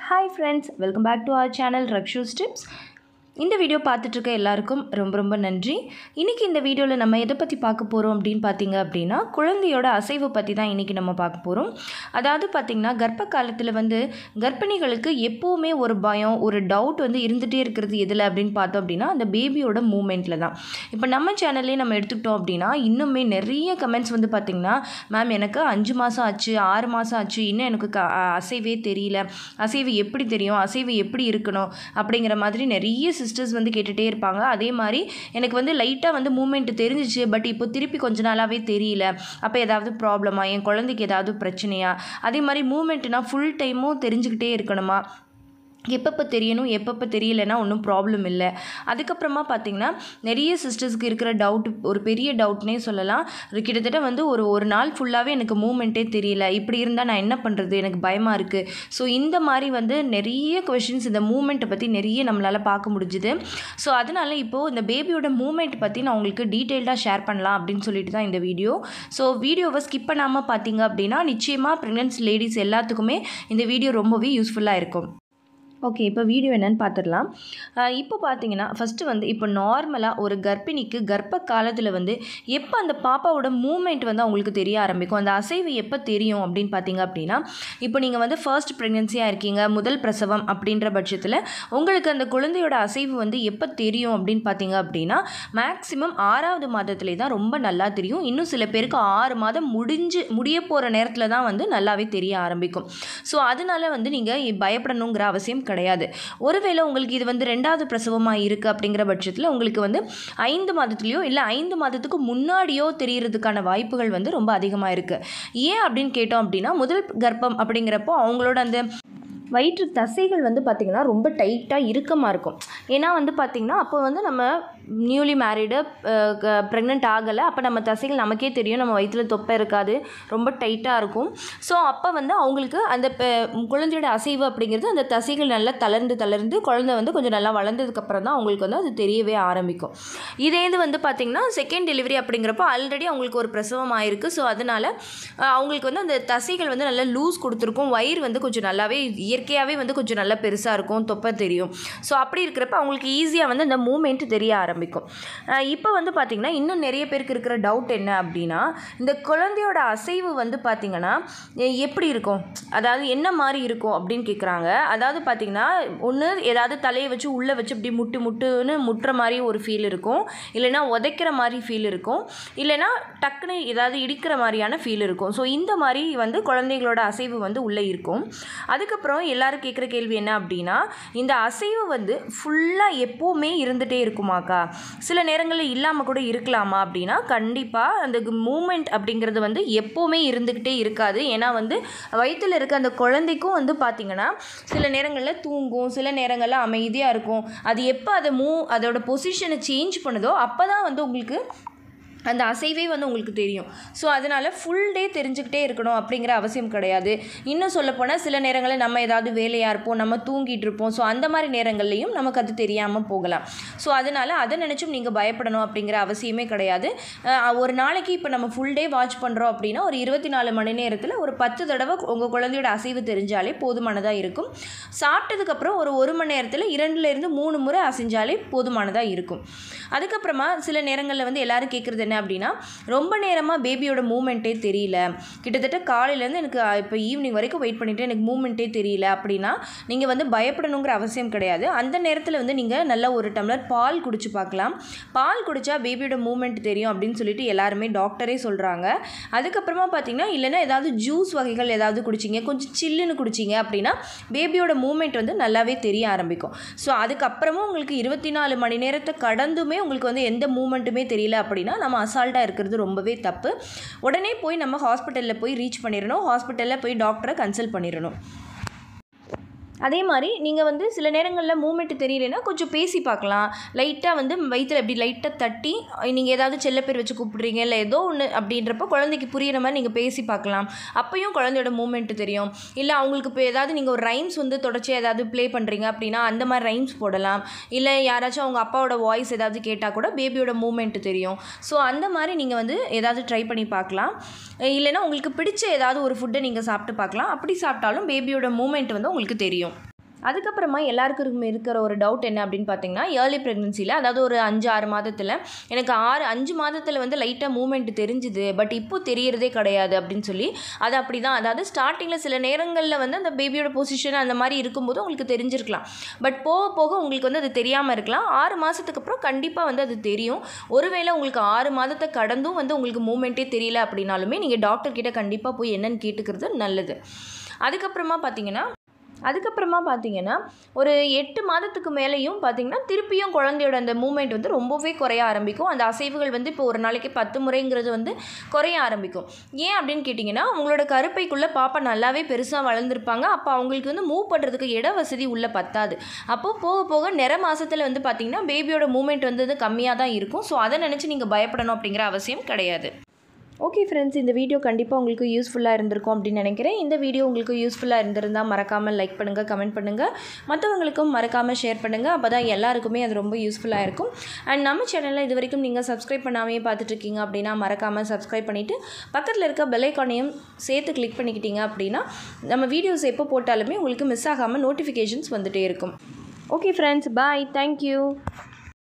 hi friends welcome back to our channel Rakshu tips இந்த video பார்த்துட்டு இருக்க எல்லாருக்கும் ரொம்ப ரொம்ப நன்றி இன்றைக்கி இந்த வீடியோவில் நம்ம எதை பற்றி பார்க்க போகிறோம் அப்படின்னு பார்த்தீங்க அப்படின்னா குழந்தையோட அசைவு பற்றி தான் இன்றைக்கி நம்ம பார்க்க போகிறோம் அதாவது பார்த்திங்கன்னா கர்ப்ப காலத்தில் வந்து கர்ப்பிணிகளுக்கு எப்போவுமே ஒரு பயம் ஒரு டவுட் வந்து இருந்துகிட்டே இருக்கிறது எதில் அப்படின்னு பார்த்தோம் அப்படின்னா அந்த பேபியோட மூமெண்ட்டில் தான் இப்போ நம்ம சேனல்லே நம்ம எடுத்துக்கிட்டோம் அப்படின்னா இன்னுமே நிறைய கமெண்ட்ஸ் வந்து பார்த்திங்கன்னா மேம் எனக்கு அஞ்சு மாதம் ஆச்சு ஆறு மாதம் ஆச்சு இன்னும் எனக்கு க அசைவே தெரியல அசைவு எப்படி தெரியும் அசைவு எப்படி இருக்கணும் அப்படிங்கிற மாதிரி நிறைய சிஸ்டர்ஸ் வந்து கேட்டுகிட்டே இருப்பாங்க அதே மாதிரி எனக்கு வந்து லைட்டாக வந்து மூமெண்ட் தெரிஞ்சிச்சு பட் இப்போ திருப்பி கொஞ்ச நாளாகவே தெரியல அப்போ ஏதாவது ப்ராப்ளமா என் குழந்தைக்கு ஏதாவது பிரச்சனையா அதே மாதிரி மூமெண்ட்னா ஃபுல் டைமும் தெரிஞ்சுக்கிட்டே இருக்கணுமா எப்பப்போ தெரியணும் எப்பப்போ தெரியலனா ஒன்றும் ப்ராப்ளம் இல்லை அதுக்கப்புறமா பார்த்தீங்கன்னா நிறைய சிஸ்டர்ஸ்க்கு இருக்கிற டவுட் ஒரு பெரிய டவுட்னே சொல்லலாம் ஒரு கிட்டத்தட்ட வந்து ஒரு ஒரு நாள் ஃபுல்லாகவே எனக்கு மூமெண்ட்டே தெரியல இப்படி இருந்தால் நான் என்ன பண்ணுறது எனக்கு பயமாக இருக்குது ஸோ இந்த மாதிரி வந்து நிறைய கொஷின்ஸ் இந்த மூமெண்ட்டை பற்றி நிறைய நம்மளால் பார்க்க முடிஞ்சுது ஸோ அதனால் இப்போது இந்த பேபியோட மூமெண்ட் பற்றி நான் உங்களுக்கு டீட்டெயில்டாக ஷேர் பண்ணலாம் அப்படின்னு சொல்லிட்டு தான் இந்த வீடியோ ஸோ வீடியோவை ஸ்கிப் பண்ணாமல் பார்த்தீங்க அப்படின்னா நிச்சயமாக ப்ரெக்னென்சி லேடிஸ் எல்லாத்துக்குமே இந்த வீடியோ ரொம்பவே யூஸ்ஃபுல்லாக இருக்கும் ஓகே இப்போ வீடியோ என்னென்னு பார்த்துடலாம் ஆஹ் இப்போ பார்த்தீங்கன்னா ஃபஸ்ட்டு வந்து இப்போ நார்மலாக ஒரு கர்ப்பிணிக்கு கர்ப்ப காலத்தில் வந்து எப்போ அந்த பாப்பாவோட மூமெண்ட் வந்து அவங்களுக்கு தெரிய ஆரம்பிக்கும் அந்த அசைவு எப்போ தெரியும் அப்படின்னு பார்த்தீங்க அப்படின்னா இப்போ நீங்கள் வந்து ஃபர்ஸ்ட் ப்ரெக்னென்சியாக இருக்கீங்க முதல் பிரசவம் அப்படின்ற பட்சத்தில் உங்களுக்கு அந்த குழந்தையோட அசைவு வந்து எப்போ தெரியும் அப்படின்னு பார்த்தீங்க அப்படின்னா மேக்ஸிமம் ஆறாவது மாதத்துலேயே தான் ரொம்ப நல்லா தெரியும் இன்னும் சில பேருக்கு ஆறு மாதம் முடிஞ்சு முடிய போகிற நேரத்தில் தான் வந்து நல்லாவே தெரிய ஆரம்பிக்கும் ஸோ அதனால வந்து நீங்கள் பயப்படணுங்கிற அவசியம் கிடையாது ஒருவேளை உங்களுக்கு இது வந்து ரெண்டாவது பிரசவமாக இருக்குது அப்படிங்கிற பட்சத்தில் உங்களுக்கு வந்து ஐந்து மாதத்துலேயோ இல்லை ஐந்து மாதத்துக்கு முன்னாடியோ தெரியறதுக்கான வாய்ப்புகள் வந்து ரொம்ப அதிகமாக இருக்குது ஏன் அப்படின்னு கேட்டோம் அப்படின்னா முதல் கர்ப்பம் அப்படிங்கிறப்போ அவங்களோட அந்த வயிற்று தசைகள் வந்து பார்த்திங்கன்னா ரொம்ப டைட்டாக இறுக்கமாக இருக்கும் ஏன்னா வந்து பார்த்திங்கன்னா அப்போ வந்து நம்ம நியூலி மேரிடு ப்ரெக்னென்ட் ஆகலை அப்போ நம்ம தசைகள் நமக்கே தெரியும் நம்ம வயிற்றில் தொப்பை இருக்காது ரொம்ப டைட்டாக இருக்கும் ஸோ அப்போ வந்து அவங்களுக்கு அந்த பெ- குழந்தையோட அசைவு அப்படிங்கிறது அந்த தசைகள் நல்லா தளர்ந்து தளர்ந்து குழந்தை வந்து கொஞ்சம் நல்லா வளர்ந்ததுக்கப்புறம் தான் அவங்களுக்கு வந்து அது தெரியவே ஆரம்பிக்கும் இதே இது வந்து பார்த்திங்கன்னா செகண்ட் டெலிவரி அப்படிங்கிறப்போ ஆல்ரெடி அவங்களுக்கு ஒரு பிரசவம் ஆயிருக்கு ஸோ அதனால் அவங்களுக்கு வந்து அந்த தசைகள் வந்து நல்லா லூஸ் கொடுத்துருக்கும் வயிறு வந்து கொஞ்சம் நல்லாவே இயற்கையாகவே வந்து கொஞ்சம் நல்லா பெருசாக இருக்கும் தொப்பை தெரியும் ஸோ அப்படி இருக்கிறப்ப அவங்களுக்கு ஈஸியாக வந்து அந்த மூமெண்ட் தெரிய ஆரம்பிக்கும் இப்போ வந்து பார்த்திங்கன்னா இன்னும் நிறைய பேருக்கு இருக்கிற டவுட் என்ன அப்படின்னா இந்த குழந்தையோட அசைவு வந்து பார்த்திங்கன்னா எ- எப்படி இருக்கும் அதாவது என்ன மாதிரி இருக்கும் அப்படின்னு கேட்குறாங்க அதாவது பார்த்திங்கன்னா ஒன்று ஏதாவது தலையை வச்சு உள்ளே வச்சு இப்படி முட்டு முட்டுன்னு முட்டுற மாதிரி ஒரு ஃபீல் இருக்கும் இல்லைன்னா உதைக்கிற மாதிரி ஃபீல் இருக்கும் இல்லைன்னா டக்குன்னு ஏதாவது இடிக்கிற மாதிரியான ஃபீல் இருக்கும் ஸோ இந்த மாதிரி வந்து குழந்தைகளோட அசைவு வந்து உள்ளே இருக்கும் அதுக்கப்புறம் எல்லாரும் கேட்குற கேள்வி என்ன அப்படின்னா இந்த அசைவு வந்து ஃபுல்லாக எப்போவுமே இருந்துகிட்டே இருக்குமாக்கா சில நேரங்களில் இல்லாமல் கூட இருக்கலாமா அப்படின்னா கண்டிப்பாக அந்த மூமெண்ட் அப்படிங்கிறது வந்து எப்போவுமே இருந்துக்கிட்டே இருக்காது ஏன்னா வந்து வயிற்றில் இருக்க அந்த குழந்தைக்கும் வந்து பார்த்திங்கன்னா சில நேரங்களில் தூங்கும் சில நேரங்களில் அமைதியாக இருக்கும் அது எப்போ அதை மூ அதோட பொசிஷனை சேஞ்ச் பண்ணுதோ அப்போ தான் வந்து உங்களுக்கு அந்த அசைவே வந்து உங்களுக்கு தெரியும் ஸோ அதனால் ஃபுல் டே தெரிஞ்சுக்கிட்டே இருக்கணும் அப்படிங்கிற அவசியம் கிடையாது இன்னும் சொல்லப்போனால் சில நேரங்களில் நம்ம ஏதாவது வேலையாக இருப்போம் நம்ம தூங்கிட்டு இருப்போம் ஸோ அந்த மாதிரி நேரங்கள்லையும் நமக்கு அது தெரியாமல் போகலாம் ஸோ அதனால் அதை நினச்சும் நீங்கள் பயப்படணும் அப்படிங்கிற அவசியமே கிடையாது அஹ் ஒரு நாளைக்கு இப்போ நம்ம ஃபுல் டே வாட்ச் பண்ணுறோம் அப்படின்னா ஒரு இருபத்தி நாலு மணி நேரத்தில் ஒரு பத்து தடவை உங்கள் குழந்தையோட அசைவு தெரிஞ்சாலே போதுமானதாக இருக்கும் சாப்பிட்டதுக்கப்புறம் ஒரு ஒரு மணி நேரத்தில் இரண்டுலேருந்து மூணு முறை அசைஞ்சாலே போதுமானதாக இருக்கும் அதுக்கப்புறமா சில நேரங்களில் வந்து எல்லாரும் கேட்குறது என்ன அப்படின்னா ரொம்ப நேரமாக பேபியோட மூமெண்ட்டே தெரியல கிட்டத்தட்ட காலையிலேருந்து எனக்கு இப்போ ஈவினிங் வரைக்கும் வெயிட் பண்ணிவிட்டு எனக்கு மூமெண்ட்டே தெரியல அப்படின்னா நீங்கள் வந்து பயப்படணுங்கிற அவசியம் கிடையாது அந்த நேரத்தில் வந்து நீங்கள் நல்ல ஒரு டம்ளர் பால் குடிச்சு பார்க்கலாம் பால் குடித்தா பேபியோட மூமெண்ட் தெரியும் அப்படின்னு சொல்லிட்டு எல்லாருமே டாக்டரே சொல்கிறாங்க அதுக்கப்புறமா பார்த்தீங்கன்னா இல்லைன்னா ஏதாவது ஜூஸ் வகைகள் ஏதாவது குடிச்சிங்க கொஞ்சம் சில்லுன்னு குடிச்சிங்க அப்படின்னா பேபியோட மூமெண்ட் வந்து நல்லாவே தெரிய ஆரம்பிக்கும் ஸோ அதுக்கப்புறமும் உங்களுக்கு இருபத்தி நாலு மணி நேரத்தை கடந்துமே உங்களுக்கு வந்து எந்த மூமெண்ட்டுமே தெரியல அப்படின்னா நம்ம அசால்ட்டாக இருக்கிறது ரொம்பவே தப்பு உடனே போய் நம்ம ஹாஸ்பிட்டலில் போய் ரீச் பண்ணிடணும் ஹாஸ்பிட்டலில் போய் டாக்டரை கன்சல்ட் பண்ணிடணும் அதே மாதிரி நீங்கள் வந்து சில நேரங்களில் மூமெண்ட் தெரியலனா கொஞ்சம் பேசி பார்க்கலாம் லைட்டாக வந்து வயிற்றில் இப்படி லைட்டாக தட்டி நீங்கள் ஏதாவது செல்லப்பேர் வச்சு கூப்பிடுறீங்க இல்லை ஏதோ ஒன்று அப்படின்றப்போ குழந்தைக்கு புரியிற மாதிரி நீங்கள் பேசி பார்க்கலாம் அப்பயும் குழந்தையோட மூமெண்ட் தெரியும் இல்லை அவங்களுக்கு இப்போ ஏதாவது நீங்கள் ஒரு ரைம்ஸ் வந்து தொடர்ச்சியாக ஏதாவது ப்ளே பண்ணுறீங்க அப்படின்னா அந்த மாதிரி ரைம்ஸ் போடலாம் இல்லை யாராச்சும் அவங்க அப்பாவோட வாய்ஸ் ஏதாவது கேட்டால் கூட பேபியோட மூமெண்ட் தெரியும் ஸோ அந்த மாதிரி நீங்கள் வந்து ஏதாவது ட்ரை பண்ணி பார்க்கலாம் இல்லைன்னா உங்களுக்கு பிடிச்ச ஏதாவது ஒரு ஃபுட்டை நீங்கள் சாப்பிட்டு பார்க்கலாம் அப்படி சாப்பிட்டாலும் பேபியோட மூமெண்ட் வந்து உங்களுக்கு தெரியும் அதுக்கப்புறமா எல்லாருக்கும் இருக்கிற ஒரு டவுட் என்ன அப்படின்னு பார்த்தீங்கன்னா ஏர்லி ப்ரெக்னென்சியில் அதாவது ஒரு அஞ்சு ஆறு மாதத்தில் எனக்கு ஆறு அஞ்சு மாதத்தில் வந்து லைட்டாக மூமெண்ட் தெரிஞ்சுது பட் இப்போ தெரியறதே கிடையாது அப்படின்னு சொல்லி அது அப்படி தான் அதாவது ஸ்டார்டிங்கில் சில நேரங்களில் வந்து அந்த பேபியோட பொசிஷன் அந்த மாதிரி இருக்கும்போது உங்களுக்கு தெரிஞ்சிருக்கலாம் பட் போக போக உங்களுக்கு வந்து அது தெரியாமல் இருக்கலாம் ஆறு மாதத்துக்கு அப்புறம் கண்டிப்பாக வந்து அது தெரியும் ஒருவேளை உங்களுக்கு ஆறு மாதத்தை கடந்தும் வந்து உங்களுக்கு மூமெண்ட்டே தெரியல அப்படின்னாலுமே நீங்கள் டாக்டர் கிட்ட கண்டிப்பாக போய் என்னன்னு கேட்டுக்கிறது நல்லது அதுக்கப்புறமா பார்த்தீங்கன்னா அதுக்கப்புறமா பார்த்தீங்கன்னா ஒரு எட்டு மாதத்துக்கு மேலேயும் பார்த்தீங்கன்னா திருப்பியும் குழந்தையோட அந்த மூமெண்ட் வந்து ரொம்பவே குறைய ஆரம்பிக்கும் அந்த அசைவுகள் வந்து இப்போ ஒரு நாளைக்கு பத்து முறைங்கிறது வந்து குறைய ஆரம்பிக்கும் ஏன் அப்படின்னு கேட்டிங்கன்னா உங்களோட கருப்பைக்குள்ளே பாப்பா நல்லாவே பெருசாக வளர்ந்துருப்பாங்க அப்போ அவங்களுக்கு வந்து மூவ் பண்ணுறதுக்கு இட வசதி உள்ளே பத்தாது அப்போது போக போக நிற மாதத்தில் வந்து பார்த்திங்கன்னா பேபியோட மூமெண்ட் வந்து கம்மியாக தான் இருக்கும் ஸோ அதை நினச்சி நீங்கள் பயப்படணும் அப்படிங்கிற அவசியம் கிடையாது ஓகே ஃப்ரெண்ட்ஸ் இந்த வீடியோ கண்டிப்பாக உங்களுக்கு யூஸ்ஃபுல்லாக இருந்திருக்கும் அப்படின்னு நினைக்கிறேன் இந்த வீடியோ உங்களுக்கு யூஸ்ஃபுல்லாக இருந்திருந்தால் மறக்காமல் லைக் பண்ணுங்கள் கமெண்ட் பண்ணுங்கள் மற்றவங்களுக்கும் மறக்காமல் ஷேர் பண்ணுங்கள் அப்போ தான் எல்லாருக்குமே அது ரொம்ப யூஸ்ஃபுல்லாக இருக்கும் அண்ட் நம்ம சேனலில் இது வரைக்கும் நீங்கள் சப்ஸ்கிரைப் பண்ணாமே பார்த்துட்ருக்கீங்க அப்படின்னா மறக்காமல் சப்ஸ்கிரைப் பண்ணிவிட்டு பக்கத்தில் இருக்க பெல்லைக்கானையும் சேர்த்து கிளிக் பண்ணிக்கிட்டீங்க அப்படின்னா நம்ம வீடியோஸ் எப்போ போட்டாலுமே உங்களுக்கு மிஸ் ஆகாமல் நோட்டிஃபிகேஷன்ஸ் வந்துகிட்டே இருக்கும் ஓகே ஃப்ரெண்ட்ஸ் பாய் தேங்க்யூ